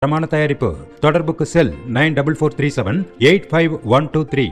தரமான தயாரிப்பு தொடர்புக்கு cell nine double four three seven eight five one two three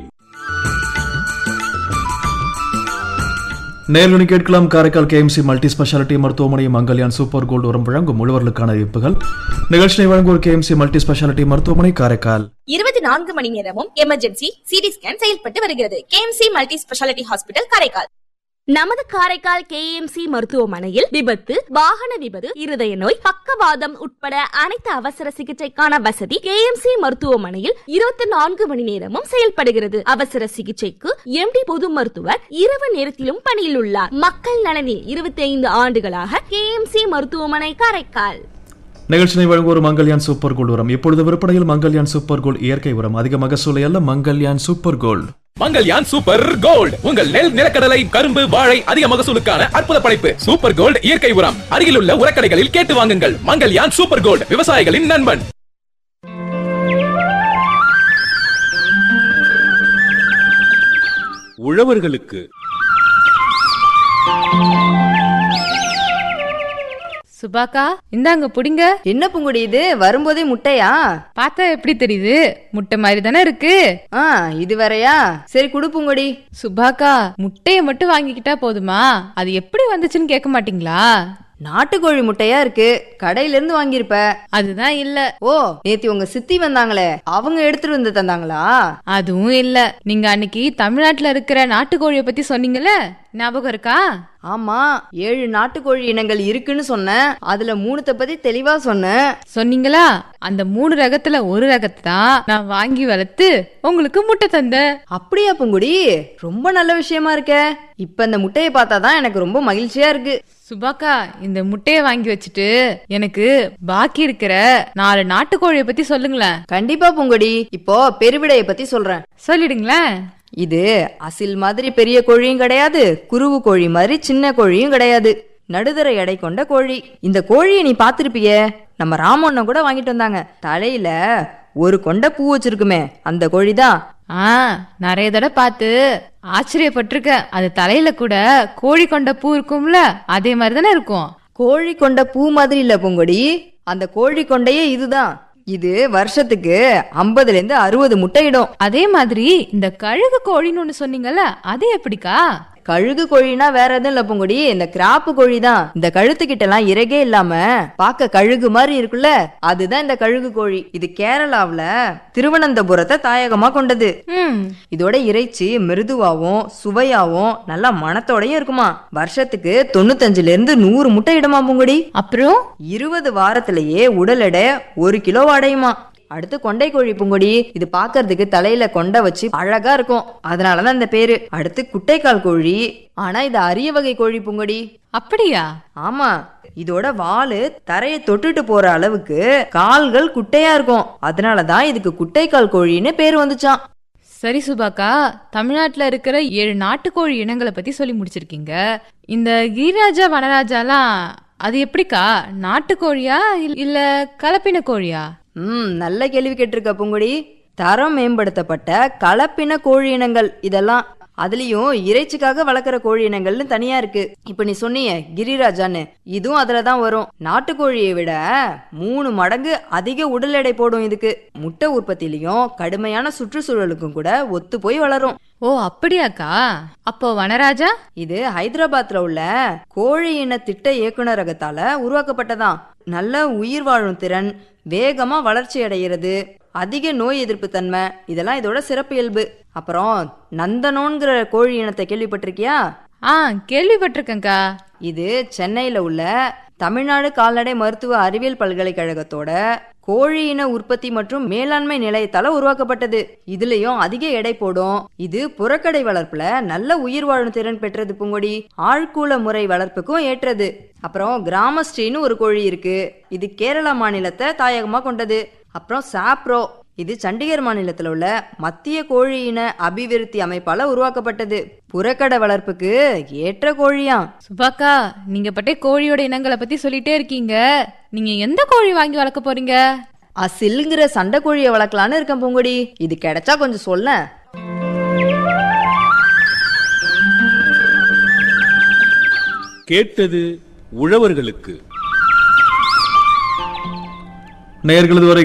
நேர்களை கேட்கலாம் காரைக்கால் கேஎம்சி மல்டி ஸ்பெஷாலிட்டி மருத்துவமனை மங்கல்யான் சூப்பர் கோல்டு உரம் வழங்கும் முழுவர்களுக்கான அறிவிப்புகள் நிகழ்ச்சியை வழங்குவோர் கேஎம்சி மல்டி ஸ்பெஷாலிட்டி மருத்துவமனை காரைக்கால் இருபத்தி நான்கு மணி நேரமும் எமர்ஜென்சி சிடி ஸ்கேன் செயல்பட்டு வருகிறது KMC multi speciality hospital Karaikal நமது காரைக்கால் கேஎம்சி மருத்துவமனையில் விபத்து வாகன விபத்து இருதய நோய் பக்கவாதம் உட்பட அனைத்து அவசர சிகிச்சைக்கான வசதி கேஎம்சி மருத்துவமனையில் இருபத்தி நான்கு மணி நேரமும் செயல்படுகிறது அவசர சிகிச்சைக்கு எம்டி பொது மருத்துவர் இரவு நேரத்திலும் பணியில் உள்ளார் மக்கள் நலனில் இருபத்தி ஐந்து ஆண்டுகளாக கேஎம்சி மருத்துவமனை காரைக்கால் நிகழ்ச்சியை வழங்குவோர் மங்கல்யான் சூப்பர் கோல்டு உரம் இப்பொழுது விற்பனையில் மங்கல்யான் சூப்பர் கோல்டு இயற்கை உரம் அதிக மகசூலை அல்ல Mangalyaan super gold Mangalyaan super gold உங்கள் நெல் நிலக்கடலை கரும்பு வாழை அதிக மகசூலுக்கான அற்புத படைப்பு சூப்பர் கோல்ட் இயற்கை உரம் அருகிலுள்ள உரக்கடைகளில் கேட்டு வாங்குங்கள் மங்கல்யான் சூப்பர் கோல்ட் விவசாயிகளின் நண்பன் உழவர்களுக்கு சுபாக்கா இந்தாங்க புடிங்க என்ன பூங்குடி இது வரும்போதே முட்டையா பார்த்தா எப்படி தெரியுது முட்டை மாதிரி தானே இருக்கு ஆ இது வேறயா சரி குடு பூங்குடி சுபாக்கா முட்டைய மட்டும் வாங்கிக்கிட்டா போதுமா அது எப்படி வந்துச்சுன்னு கேட்க மாட்டீங்களா நாட்டுக்கோழி முட்டையா இருக்கு கடையில இருந்து வாங்கியிருப்ப அதுதான் இல்ல ஓ நேத்தி உங்க சித்தி வந்தாங்களே அவங்க எடுத்துட்டு வந்து தந்தாங்களா அதுவும் இல்ல நீங்க அன்னைக்கு தமிழ்நாட்டுல இருக்கிற நாட்டுக்கோழிய பத்தி சொன்னீங்கல்ல ஞாபகம் இருக்கா ஆமா ஏழு நாட்டுக்கோழி இனங்கள் இருக்குன்னு சொன்னேன் அதுல மூணுத்த பத்தி தெளிவா சொன்னேன் சொன்னீங்களா அந்த மூணு ரகத்துல ஒரு ரகத்தை தான் நான் வாங்கி வளர்த்து உங்களுக்கு முட்டை தந்தேன் அப்படியா பூங்குடி ரொம்ப நல்ல விஷயமா இருக்க இப்ப இந்த முட்டையை பார்த்தாதான் எனக்கு ரொம்ப மகிழ்ச்சியா இருக்கு சுபாக்கா இந்த முட்டைய வாங்கி வச்சுட்டு எனக்கு பாக்கி இருக்கிற நாலு நாட்டுக்கோழிய பத்தி சொல்லுங்களேன் கண்டிப்பா பூங்குடி இப்போ பெருவிடையை பத்தி சொல்றேன் சொல்லிடுங்களேன் இது அசில் மாதிரி பெரிய கோழியும் கிடையாது குருவு கோழி மாதிரி சின்ன கோழியும் கிடையாது நடுதர எடை கொண்ட கோழி இந்த கோழியை நீ பார்த்திருப்பியே நம்ம ராமண்ணன் கூட வாங்கிட்டு வந்தாங்க தலையில ஒரு கொண்ட பூ வச்சிருக்குமே அந்த கோழி தான் ஆ நிறைய தடவை பார்த்து ஆச்சரியப்பட்டிருக்கேன் அது தலையில கூட கோழி கொண்ட பூ இருக்கும்ல அதே மாதிரி தானே இருக்கும் கோழி கொண்ட பூ மாதிரி இல்ல பூங்கொடி அந்த கோழி கொண்டையே இதுதான் இது வருஷத்துக்கு ஐம்பதுல இருந்து அறுபது முட்டையிடும் அதே மாதிரி இந்த கழுகு கோழின்னு ஒண்ணு சொன்னீங்கல்ல அது எப்படிக்கா கழுகு கோழினா வேற எதுவும் இல்ல பூங்கொடி இந்த கிராப்பு கோழி தான் இந்த கழுத்துக்கிட்ட எல்லாம் இறகே இல்லாம பார்க்க கழுகு மாதிரி இருக்குல்ல அதுதான் இந்த கழுகு கோழி இது கேரளாவுல திருவனந்தபுரத்தை தாயகமா கொண்டது ம் இதோட இறைச்சி மிருதுவாவும் சுவையாவும் நல்லா மணத்தோடயும் இருக்குமா வருஷத்துக்கு தொண்ணூத்தஞ்சுல இருந்து நூறு முட்டை இடுமா பூங்குடி அப்புறம் இருபது வாரத்திலேயே உடல் எடை ஒரு கிலோ அடையுமா அடுத்து கொண்டை கோழி பூங்கொடி இது பார்க்கிறதுக்கு தலையில கொண்டை வச்சு அழகா இருக்கும் அதனாலதான் இந்த பேரு அடுத்து குட்டைக்கால் கோழி ஆனா இது அரிய வகை கோழி பூங்கொடி அப்படியா ஆமா இதோட வாலு தரையை தொட்டுட்டு போற அளவுக்கு கால்கள் குட்டையா இருக்கும் அதனாலதான் இதுக்கு குட்டைக்கால் கோழின்னு பேர் வந்துச்சாம் சரி சுபாக்கா தமிழ்நாட்டுல இருக்கிற ஏழு நாட்டுக்கோழி இனங்களை பத்தி சொல்லி முடிச்சிருக்கீங்க இந்த கிரிராஜா வனராஜாலாம் அது எப்படிக்கா நாட்டுக்கோழியா இல்ல- இல்ல கலப்பின கோழியா ம் நல்ல கேள்வி கேட்டிருக்க பூங்குடி தரம் மேம்படுத்தப்பட்ட கலப்பின கோழி இனங்கள் இதெல்லாம் அதுலயும் இறைச்சிக்காக வளர்க்குற கோழி இனங்கள்னு தனியா இருக்கு இப்ப நீ சொன்னியே கிரிராஜான்னு இதுவும் அதுல தான் வரும் நாட்டுக்கோழியை விட மூணு மடங்கு அதிக உடல் எடை போடும் இதுக்கு முட்டை உற்பத்திலையும் கடுமையான சுற்றுச்சூழலுக்கும் கூட ஒத்து போய் வளரும் ஓ அப்படியாக்கா அப்போ வனராஜா இது ஹைதராபாத்ல உள்ள கோழி இன திட்ட இயக்குனரகத்தால உருவாக்கப்பட்டதாம் நல்ல உயிர் வாழும் திறன் வேகமா வளர்ச்சி அடைகிறது அதிக நோய் எதிர்ப்பு தன்மை இதெல்லாம் இதோட சிறப்பியல்பு அப்புறம் நந்தனோங்கிற கோழி இனத்தை கேள்விப்பட்டிருக்கியா ஆ கேள்விப்பட்டிருக்கேன்க்கா இது சென்னையில உள்ள தமிழ்நாடு கால்நடை மருத்துவ அறிவியல் பல்கலைக்கழகத்தோட கோழி இன உற்பத்தி மற்றும் மேலாண்மை நிலையத்தால உருவாக்கப்பட்டது இதுலயும் அதிக எடை போடும் இது புறக்கடை வளர்ப்புல நல்ல உயிர் வாழும் திறன் பெற்றது பூங்கொடி ஆழ்கூள முறை வளர்ப்புக்கும் ஏற்றது அப்புறம் கிராமஸ்ரீன்னு ஒரு கோழி இருக்கு இது கேரளா மாநிலத்தை தாயகமா கொண்டது அப்புறம் சாப்ரோ இது சண்டிகர் மாநிலத்தில் உள்ள மத்திய கோழி இன அபிவிருத்தி அமைப்பால உருவாக்கப்பட்டது புறக்கடை வளர்ப்புக்கு ஏற்ற கோழியாம் சுபாக்கா நீங்க பட்டே கோழியோட இனங்களை பத்தி சொல்லிட்டே இருக்கீங்க நீங்க எந்த கோழி வாங்கி வளர்க்க போறீங்க அசில்ங்கிற சண்டை கோழியை வளர்க்கலான்னு இருக்கேன் பூங்குடி இது கிடைச்சா கொஞ்சம் சொல்ல கேட்டது உழவர்களுக்கு நேயர்களது வரை